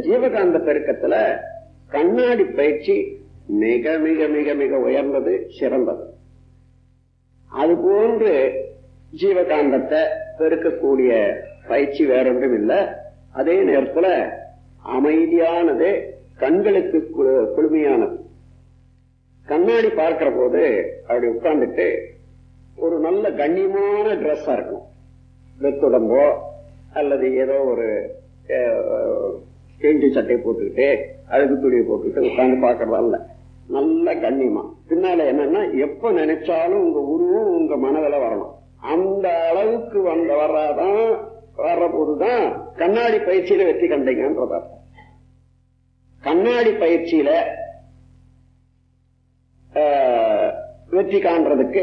ஜீவகாந்த பெருக்கத்துல கண்ணாடி பயிற்சி மிக மிக மிக மிக உயர்ந்தது சிறந்தது அது போன்று ஜீவகாந்தத்தை பெருக்கக்கூடிய பயிற்சி வேறொன்றும் இல்லை அதே நேரத்துல அமைதியானது கண்களுக்கு கு- குளுமையானது கண்ணாடி பார்க்கிற போது அப்படி உட்கார்ந்துட்டு ஒரு நல்ல கண்ணியமான ட்ரெஸ்ஸா இருக்கணும் வெத்துடம்போ அல்லது ஏதோ ஒரு கேண்டி சட்டை போட்டுக்கிட்டு அழுகு துணியை போட்டுக்கிட்டு உட்கார்ந்து பார்க்கறதா இல்ல நல்ல கண்ணியமா பின்னால என்னன்னா எப்ப நினைச்சாலும் உங்க உருவம் உங்க மனதில் வரணும் அந்த அளவுக்கு வந்த வர்றாதான் வர்ற போதுதான் கண்ணாடி பயிற்சியில வெற்றி கண்டீங்கன்றது அர்த்தம். கண்ணாடி பயிற்சியில ஆஹ், வெற்றி காண்றதுக்கு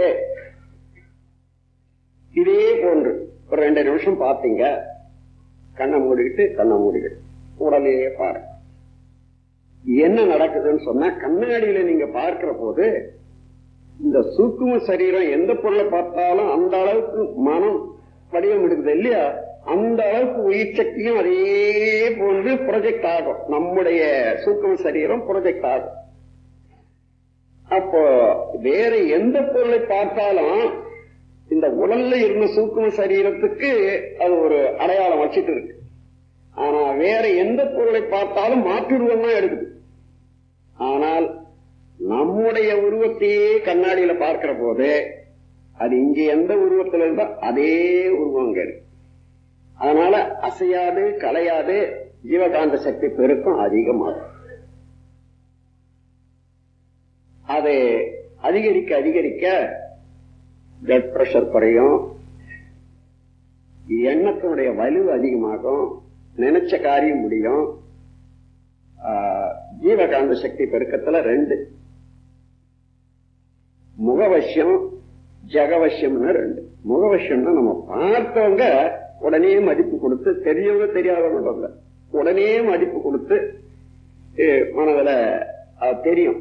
இதே போன்று ஒரு ரெண்டு நிமிஷம் பார்த்தீங்க கண்ணை மூடிக்கிட்டு கண்ணை மூடிக்கிட்டு உடலையே பாருங்க என்ன நடக்குதுன்னு சொன்னா கண்ணாடியில நீங்க பார்க்கிற போது இந்த சூக்கும சரீரம் எந்த பொருளை பார்த்தாலும் அந்த அளவுக்கு மனம் வடிவம் எடுக்குது இல்லையா அந்த அளவுக்கு உயிர் சக்தியும் அதே போன்று ப்ரொஜெக்ட் ஆகும் நம்முடைய சூக்கும சரீரம் ப்ரொஜெக்ட் ஆகும் அப்போ வேற எந்த பொருளை பார்த்தாலும் இந்த உடல்ல இருந்த சூக்கும சரீரத்துக்கு அது ஒரு அடையாளம் வச்சிட்டு இருக்கு ஆனா வேற எந்த பொருளை பார்த்தாலும் மாற்றுருவம் தான் எடுக்குது ஆனால் நம்முடைய உருவத்தையே கண்ணாடியில பார்க்கிற போது அது இங்க எந்த உருவத்துல இருந்தா அதே உருவம் அங்க இருக்கு அதனால அசையாது கலையாது ஜீவகாந்த சக்தி பெருக்கம் அதிகமாகும் அதை அதிகரிக்க அதிகரிக்க பிளட் பிரஷர் குறையும் எண்ணத்தினுடைய வலு அதிகமாகும் நினைச்ச காரியம் முடியும் ஆஹ், ஜீவகாந்த சக்தி பெருக்கத்துல ரெண்டு முகவசியம் ஜகவசியம்னு ரெண்டு முகவசியம்னா நம்ம பார்த்தவங்க உடனே மதிப்பு கொடுத்து தெரியவங்க தெரியாதவங்க இல்ல. உடனே மதிப்பு கொடுத்து அஹ், மனதுல அது தெரியும்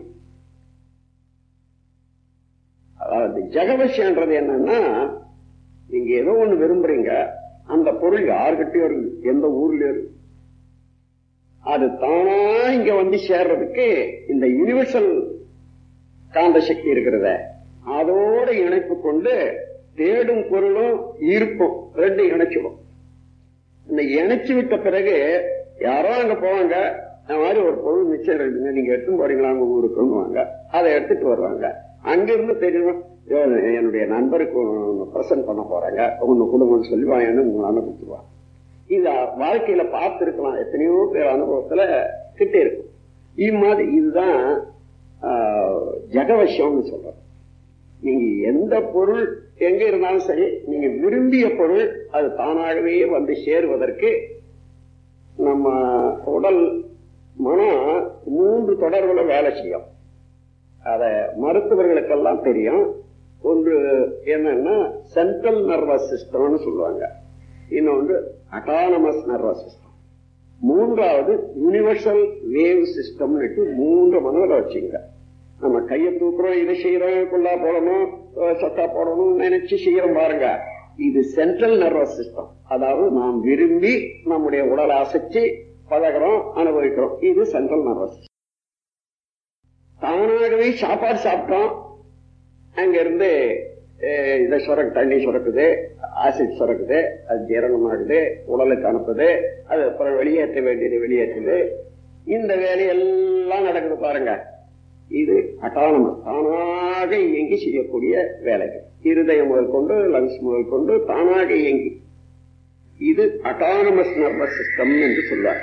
அதாவது ஜெகவசியன்றது என்னன்னா நீங்க ஏதோ ஒண்ணு விரும்புறீங்க அந்த பொருள் யாருக்கிட்டயும் இருக்கு எந்த ஊர்லயும் இருக்கு அது தானா இங்க வந்து சேர்றதுக்கு இந்த யுனிவர்சல் காந்த சக்தி இருக்கிறத அதோட இணைப்பு கொண்டு தேடும் பொருளும் ஈர்ப்பும் ரெண்டு இணைச்சிடும் இந்த இணைச்சு விட்ட பிறகு யாரோ அங்க போவாங்க இந்த மாதிரி ஒரு பொருள் மிச்சம் இருக்குங்க நீங்க எடுத்துன்னு போறீங்களா உங்க ஊருக்குன்னு வாங்க அதை எடுத்துட்டு வருவாங்க அங்கிருந்து தெரியும் "ஐயோ, என்னுடைய நண்பருக்கு பிரசன்ட் பண்ண போறாங்க ஒன்னு குடும்பம்னு சொல்லி வாங்கன்னு உங்களை அனுப்பிச்சுவாங்க இத வாழ்க்கையில பார்த்திருக்கலாம் எத்தனையோ பேர் அனுபவத்துல கிட்டே இருக்கும் இது மாதிரி இதுதான் ஆஹ், ஜெகவசியம்னு சொல்றோம் நீங்க எந்த பொருள் எங்க இருந்தாலும் சரி நீங்க விரும்பிய பொருள் அது தானாகவே வந்து சேருவதற்கு நம்ம உடல் மனம் மூன்று தொடர்புல வேலை செய்யும் அத மருத்துவர்களுக்கெல்லாம் தெரியும் ஒன்று என்னன்னா சென்ட்ரல் நர்வஸ் சிஸ்டம்னு சொல்லுவாங்க இன்னொன்று அட்டானமஸ் நர்வஸ் சிஸ்டம் மூன்றாவது யூனிவர்சல் வேவ் சிஸ்டம்னு மூன்று மனதில் வச்சுங்க நம்ம கையை தூக்குறோம் இதை செய்யறோம் குள்ளா போடணும் அஹ் சத்தா போடணும் நினைச்சு செய்யறோம் பாருங்க இது சென்ட்ரல் நர்வஸ் சிஸ்டம் அதாவது நாம் விரும்பி நம்முடைய உடலை அசைச்சு பழகிறோம் அனுபவிக்கிறோம் இது சென்ட்ரல் நர்வஸ் சிஸ்டம் தானாகவே சாப்பாடு சாப்பிட்டோம் அங்க இருந்து அஹ், இதை சுரக்கு தண்ணி சுரக்குது ஆசிட் சுரக்குது அது ஜீரணமாகுது உடலுக்கு அனுப்புது அது அப்புறம் வெளியேற்ற வேண்டியது வெளியேற்றுது இந்த வேலையெல்லாம் நடக்குது பாருங்க இது அட்டானமஸ் தானாக இயங்கி செய்யக்கூடிய வேலைகள் இருதயம் முதல் கொண்டு லங்ஸ் முதல் கொண்டு தானாக இயங்கி இது அட்டானமஸ் நர்வஸ் சிஸ்டம் என்று சொல்வார்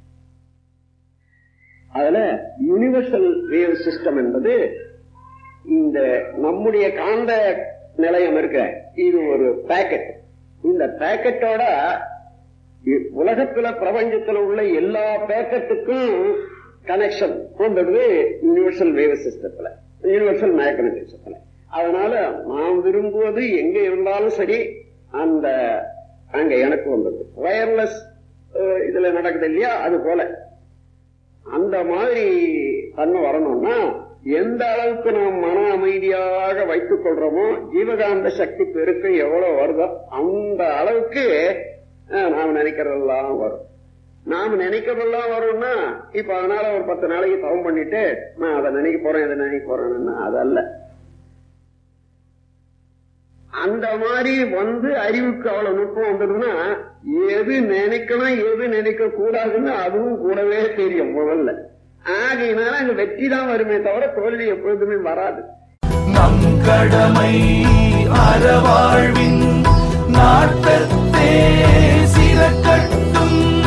அதுல யூனிவர்சல் வேவ் சிஸ்டம் என்பது இந்த நம்முடைய காந்த நிலையம் இருக்க இது ஒரு பேக்கெட் இந்த பேக்கெட்டோட இ- உலகத்துல பிரபஞ்சத்துல உள்ள எல்லா பேக்கெட்டுக்கும் கனெக்ஷன் கொண்டது யூனிவர்சல் வேவ் சிஸ்டத்துல யூனிவர்சல் மேக்னட்டிசத்துல அதனால நாம் விரும்புவது எங்க இருந்தாலும் சரி அந்த அங்க எனக்கு வந்தது வயர்லெஸ் இதுல நடக்குது இல்லையா அது போல அந்த மாதிரி தன்மை வரணும்னா எந்த அளவுக்கு நாம் மன அமைதியாக வைத்துக் கொள்றோமோ ஜீவகாந்த சக்தி பெருக்கம் எவ்வளவு வருதோ அந்த அளவுக்கு அஹ், நாம் நினைக்கிறதெல்லாம் வரும் நாம நினைக்கிறதெல்லாம் வரும்னா இப்ப அதனால ஒரு பத்து நாளைக்கு தவம் பண்ணிட்டு நான் அதை நினைக்க போறேன் இதை நினைக்க போறேன்னா அதல்ல அந்த மாதிரி வந்து அறிவுக்கு அவ்வளவு நுட்பம் வந்ததுன்னா எது நினைக்கணும் எது நினைக்க கூடாதுன்னு அதுவும் கூடவே தெரியும் முதல்ல ஆகையினால அங்க வெற்றி தான் வருமே தவிர தோல்வி எப்பொழுதுமே வராது நம் கடமை அறவாழ்வின் நாட்டத்தே சிறக்கட்டும்